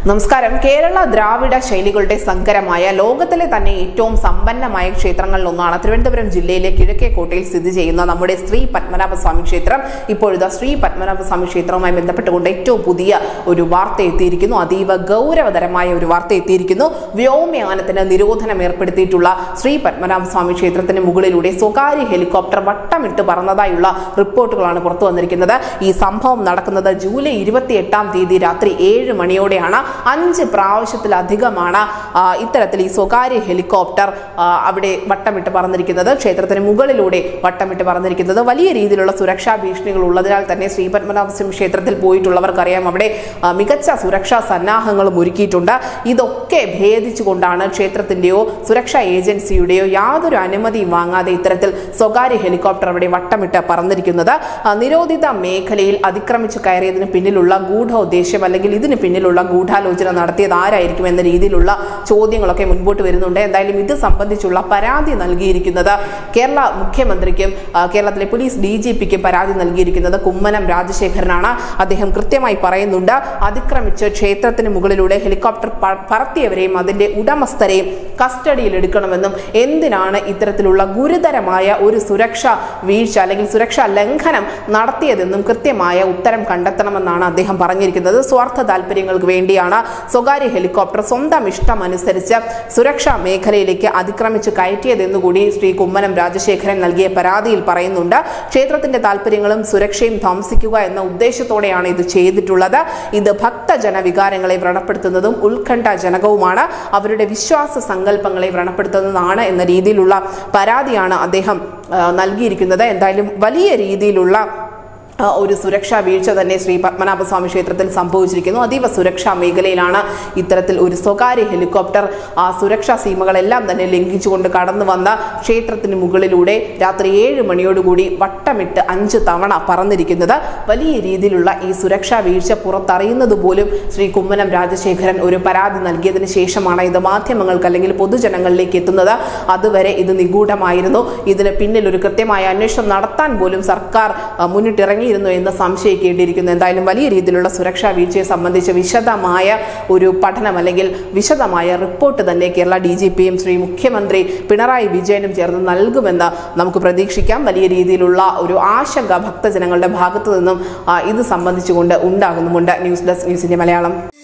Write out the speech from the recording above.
നമസ്കാരം കേരള ദ്രാവിഡ ശൈലികളുടെ സങ്കരമായ ലോകത്തിലെ തന്നെ ഏറ്റവും സമ്പന്നമായ ക്ഷേത്രങ്ങളിലൊന്നാണ് തിരുവനന്തപുരം ജില്ലയിലെ കിഴക്കേക്കോട്ടയിൽ സ്ഥിതി ചെയ്യുന്ന നമ്മുടെ ശ്രീ പത്മനാഭസ്വാമി ക്ഷേത്രം ഇപ്പോഴത്തെ ശ്രീ പത്മനാഭസ്വാമി ക്ഷേത്രവുമായി ബന്ധപ്പെട്ടുകൊണ്ട് ഏറ്റവും പുതിയ ഒരു വാർത്ത എത്തിയിരിക്കുന്നു അതീവ ഗൗരവതരമായ ഒരു വാർത്ത എത്തിയിരിക്കുന്നു വ്യോമയാനത്തിന് നിരോധനം ഏർപ്പെടുത്തിയിട്ടുള്ള ശ്രീ പത്മനാഭസ്വാമി ക്ഷേത്രത്തിന് മുകളിലൂടെ സ്വകാര്യ ഹെലികോപ്റ്റർ വട്ടമിട്ട് പറന്നതായുള്ള റിപ്പോർട്ടുകളാണ് പുറത്തു വന്നിരിക്കുന്നത് ഈ സംഭവം നടക്കുന്നത് ജൂലൈ ഇരുപത്തി എട്ടാം തീയതി രാത്രി ഏഴ് മണിയോടെയാണ് അഞ്ച് പ്രാവശ്യത്തിലധികമാണ് ആ, ഇത്തരത്തിൽ ഈ സ്വകാര്യ ഹെലികോപ്റ്റർ ആ, അവിടെ വട്ടമിട്ട് പറന്നിരിക്കുന്നത് ക്ഷേത്രത്തിന് മുകളിലൂടെ വട്ടമിട്ട് പറന്നിരിക്കുന്നത് വലിയ രീതിയിലുള്ള സുരക്ഷാ ഭീഷണികൾ ഉള്ളതിനാൽ തന്നെ ശ്രീ പത്മനാഭസ്വാമി ക്ഷേത്രത്തിൽ പോയിട്ടുള്ളവർക്കറിയാം അവിടെ ആ, മികച്ച സുരക്ഷാ സന്നാഹങ്ങളും ഒരുക്കിയിട്ടുണ്ട് ഇതൊക്കെ ഭേദിച്ചുകൊണ്ടാണ് ക്ഷേത്രത്തിന്റെയോ സുരക്ഷാ ഏജൻസിയുടെയോ യാതൊരു അനുമതിയും വാങ്ങാതെ ഇത്തരത്തിൽ സ്വകാര്യ ഹെലികോപ്റ്റർ അവിടെ വട്ടമിട്ട് പറന്നിരിക്കുന്നത് ആ, നിരോധിത മേഖലയിൽ അതിക്രമിച്ച് കയറിയതിന് പിന്നിലുള്ള ഗൂഢോദ്ദേശ്യം അല്ലെങ്കിൽ ഇതിന് പിന്നിലുള്ള ഗൂഢാലോചന നടത്തിയത് ആരായിരിക്കും എന്ന രീതിയിലുള്ള ചോദ്യങ്ങളൊക്കെ മുൻപോട്ട് വരുന്നുണ്ട് എന്തായാലും ഇത് സംബന്ധിച്ചുള്ള പരാതി നൽകിയിരിക്കുന്നത് കേരള മുഖ്യമന്ത്രിക്കും ആ, കേരളത്തിലെ പോലീസ് ഡി ജി പിക്കും പരാതി നൽകിയിരിക്കുന്നത് കുമ്മനം രാജശേഖരനാണ് അദ്ദേഹം കൃത്യമായി പറയുന്നുണ്ട് അതിക്രമിച്ച് ക്ഷേത്രത്തിന് മുകളിലൂടെ ഹെലികോപ്റ്റർ പ- പറത്തിയവരെയും അതിന്റെ ഉടമസ്ഥരെയും കസ്റ്റഡിയിൽ എടുക്കണമെന്നും എന്തിനാണ് ഇത്തരത്തിലുള്ള ഗുരുതരമായ ഒരു സുരക്ഷാ വീഴ്ച അല്ലെങ്കിൽ സുരക്ഷാ ലംഘനം നടത്തിയതെന്നും കൃത്യമായ ഉത്തരം കണ്ടെത്തണമെന്നാണ് അദ്ദേഹം പറഞ്ഞിരിക്കുന്നത് സ്വാർത്ഥ താല്പര്യങ്ങൾക്ക് വേണ്ടിയാണ് സ്വകാര്യ ഹെലികോപ്റ്റർ സ്വന്തം ഇഷ്ടമനുസരിച്ച് സുരക്ഷാ മേഖലയിലേക്ക് അതിക്രമിച്ച് കയറ്റിയതെന്നുകൂടി ശ്രീ കുമ്മനം രാജശേഖരൻ നൽകിയ പരാതിയിൽ പറയുന്നുണ്ട് ക്ഷേത്രത്തിന്റെ താല്പര്യങ്ങളും സുരക്ഷയും ധ്വംസിക്കുക എന്ന ഉദ്ദേശത്തോടെയാണ് ഇത് ചെയ്തിട്ടുള്ളത് ഇത് ഭക്തജന വികാരങ്ങളെ വ്രണപ്പെടുത്തുന്നതും ഉത്കണ്ഠാജനകവുമാണ് അവരുടെ വിശ്വാസ സങ്കല്പങ്ങളെ വ്രണപ്പെടുത്തുന്നതാണ് എന്ന രീതിയിലുള്ള പരാതിയാണ് അദ്ദേഹം ആ, നൽകിയിരിക്കുന്നത് എന്തായാലും വലിയ രീതിയിലുള്ള ആ, ഒരു സുരക്ഷാ വീഴ്ച തന്നെ ശ്രീ പത്മനാഭസ്വാമി ക്ഷേത്രത്തിൽ സംഭവിച്ചിരിക്കുന്നു അതീവ സുരക്ഷാ മേഖലയിലാണ് ഇത്തരത്തിൽ ഒരു സ്വകാര്യ ഹെലികോപ്റ്റർ ആ സുരക്ഷാ സീമകളെല്ലാം തന്നെ ലംഘിച്ചുകൊണ്ട് കടന്നു വന്ന ക്ഷേത്രത്തിന് മുകളിലൂടെ രാത്രി ഏഴ് മണിയോടുകൂടി വട്ടമിട്ട് അഞ്ച് തവണ പറന്നിരിക്കുന്നത് വലിയ രീതിയിലുള്ള ഈ സുരക്ഷാ വീഴ്ച പുറത്തറിയുന്നത് പോലും ശ്രീ കുമ്മനം രാജശേഖരൻ ഒരു പരാതി നൽകിയതിന് ശേഷമാണ് ഇത് മാധ്യമങ്ങൾക്ക് അല്ലെങ്കിൽ പൊതുജനങ്ങളിലേക്ക് എത്തുന്നത് അതുവരെ ഇത് നിഗൂഢമായിരുന്നു ഇതിന് പിന്നിൽ ഒരു കൃത്യമായ അന്വേഷണം നടത്താൻ പോലും സർക്കാർ ആ, മുന്നിട്ടിറങ്ങിയിരുന്നു എന്ന് സംശയിക്കേണ്ടിയിരിക്കുന്നു എന്തായാലും വലിയ രീതിയിലുള്ള സുരക്ഷാ വീഴ്ചയെ സംബന്ധിച്ച് വിശദമായ ഒരു പഠനം അല്ലെങ്കിൽ വിശദമായ റിപ്പോർട്ട് തന്നെ കേരള ഡി ജി പിയും ശ്രീ മുഖ്യമന്ത്രി പിണറായി വിജയനും ചേർന്ന് നൽകുമെന്ന് നമുക്ക് പ്രതീക്ഷിക്കാം വലിയ രീതിയിലുള്ള ഒരു ആശങ്ക ഭക്തജനങ്ങളുടെ ഭാഗത്തു നിന്നും ആ, ഇത് സംബന്ധിച്ചുകൊണ്ട് ഉണ്ടാകുന്നുമുണ്ട് ന്യൂസ് ഡെസ്ക് ന്യൂസിന്റെ മലയാളം